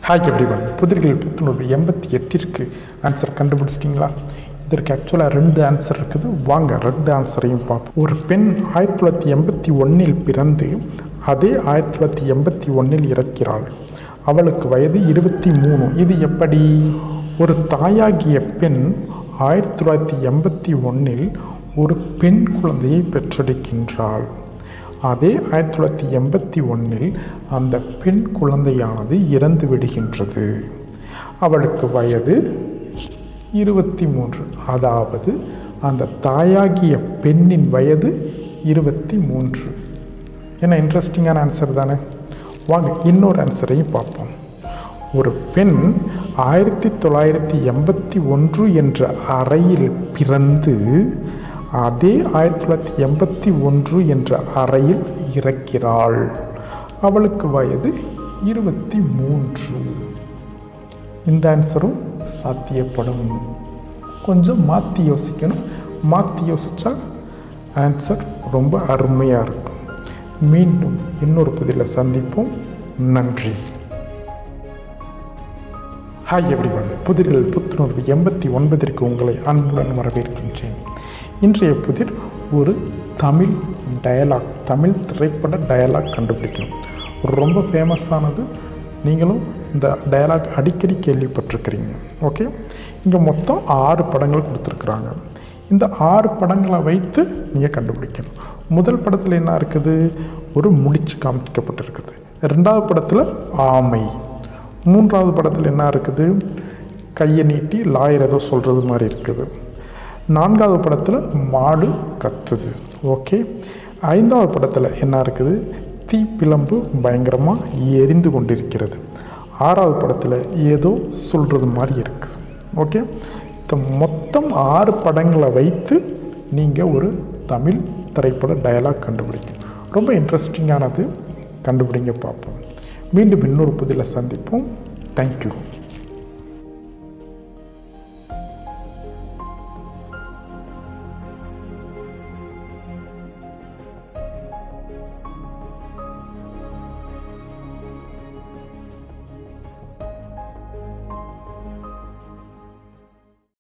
hi everyone புதிர்கள் புத்துணர்வு எண்பத்தி எட்டிற்கு answer கண்டுபிடிச்சிட்டிங்களா இதற்கு ஆக்சுவலாக ரெண்டு ஆன்சர் இருக்குது வாங்க ரெண்டு ஆன்சரையும் பார்ப்போம் ஒரு பெண் ஆயிரத்தி தொள்ளாயிரத்தி எண்பத்தி ஒன்றில் பிறந்து அதே ஆயிரத்தி தொள்ளாயிரத்தி எண்பத்தி ஒன்றில் இறக்கிறாள் அவளுக்கு வயது இருபத்தி மூணு இது எப்படி ஒரு தாயாகிய பெண் ஆயிரத்தி தொள்ளாயிரத்தி எண்பத்தி ஒன்றில் ஒரு பெண் குழந்தையை பெற்றெடுக்கின்றாள் அதே ஆயிரத்தி தொள்ளாயிரத்தி எண்பத்தி ஒன்றில் அந்த பெண் குழந்தையானது இறந்து விடுகின்றது அவளுக்கு வயது இருபத்தி மூன்று அதாவது அந்த தாயாகிய பெண்ணின் வயது இருபத்தி மூன்று என்ன இன்ட்ரெஸ்டிங்கான ஆன்சர் தானே வாங்க இன்னொரு ஆன்சரையும் பார்ப்போம் ஒரு பெண் ஆயிரத்தி தொள்ளாயிரத்தி எண்பத்தி ஒன்று என்ற அறையில் பிறந்து அதே ஆயிரத்தி தொள்ளாயிரத்தி எண்பத்தி ஒன்று என்ற அறையில் இறக்கிறாள் அவளுக்கு வயது இருபத்தி மூன்று இந்த ஆன்சரும் சாத்தியப்படும் கொஞ்சம் மாற்றி யோசிக்கணும் மாற்றி யோசித்தா ஆன்சர் ரொம்ப அருமையாக இருக்கும் மீண்டும் இன்னொரு பதிலில் சந்திப்போம் நன்றி ஹாய் எவ்ரிவன் புதிர்கள் புத்துணர்வு எண்பத்தி ஒன்பதிற்கு உங்களை அன்புடன் வரவேற்கின்றேன் இன்றைய புதிர் ஒரு தமிழ் டயலாக் தமிழ் திரைப்பட டயலாக் கண்டுபிடிக்கணும் ரொம்ப ஃபேமஸானது நீங்களும் இந்த டயலாக் அடிக்கடி கேள்விப்பட்டிருக்கிறீங்க ஓகே இங்கே மொத்தம் ஆறு படங்கள் கொடுத்துருக்குறாங்க இந்த ஆறு படங்களை வைத்து நீங்கள் கண்டுபிடிக்கணும் முதல் படத்தில் என்ன இருக்குது ஒரு முடிச்சு காமிக்கப்பட்டிருக்குது ரெண்டாவது படத்தில் ஆமை மூன்றாவது படத்தில் என்ன இருக்குது கையை நீட்டி லாயர் ஏதோ சொல்கிறது மாதிரி இருக்குது நான்காவது படத்தில் மாடு கத்துது ஓகே ஐந்தாவது படத்தில் என்ன இருக்குது தீ பிளம்பு பயங்கரமாக எரிந்து கொண்டிருக்கிறது ஆறாவது படத்தில் ஏதோ சொல்கிறது மாதிரி இருக்குது ஓகே இந்த மொத்தம் ஆறு படங்களை வைத்து நீங்கள் ஒரு தமிழ் திரைப்பட டயலாக் கண்டுபிடிக்கும் ரொம்ப இன்ட்ரெஸ்டிங்கானது கண்டுபிடிங்க பார்ப்போம் மீண்டும் இன்னொரு புதியில் சந்திப்போம் தேங்க்யூ